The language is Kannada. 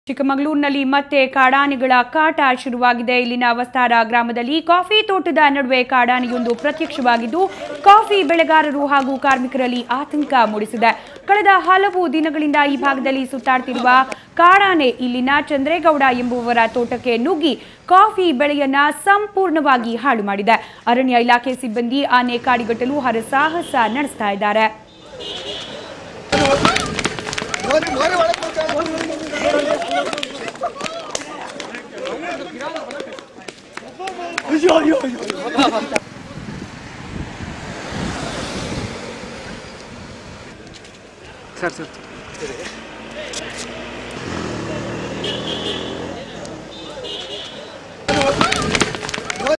ಚಿಕ್ಕಮಗಳೂರಿನಲ್ಲಿ ಮತ್ತೆ ಕಾಡಾನೆಗಳ ಕಾಟ ಶುರುವಾಗಿದೆ ಇಲ್ಲಿನ ಅವಸ್ತಾರ ಗ್ರಾಮದಲ್ಲಿ ಕಾಫಿ ತೋಟದ ನಡುವೆ ಕಾಡಾನೆಯೊಂದು ಪ್ರತ್ಯಕ್ಷವಾಗಿದ್ದು ಕಾಫಿ ಬೆಳೆಗಾರರು ಹಾಗೂ ಕಾರ್ಮಿಕರಲ್ಲಿ ಆತಂಕ ಮೂಡಿಸಿದೆ ಕಳೆದ ಹಲವು ದಿನಗಳಿಂದ ಈ ಭಾಗದಲ್ಲಿ ಸುತ್ತಾಡ್ತಿರುವ ಕಾಡಾನೆ ಇಲ್ಲಿನ ಚಂದ್ರೇಗೌಡ ಎಂಬುವವರ ತೋಟಕ್ಕೆ ನುಗ್ಗಿ ಕಾಫಿ ಬೆಳೆಯನ್ನ ಸಂಪೂರ್ಣವಾಗಿ ಹಾಳು ಮಾಡಿದೆ ಅರಣ್ಯ ಇಲಾಖೆ ಸಿಬ್ಬಂದಿ ಆನೆ ಕಾಡಿಗಟ್ಟಲು ಹರಸಾಹಸ ನಡೆಸ್ತಾ ಇದ್ದಾರೆ ಸರ್ ಸರ್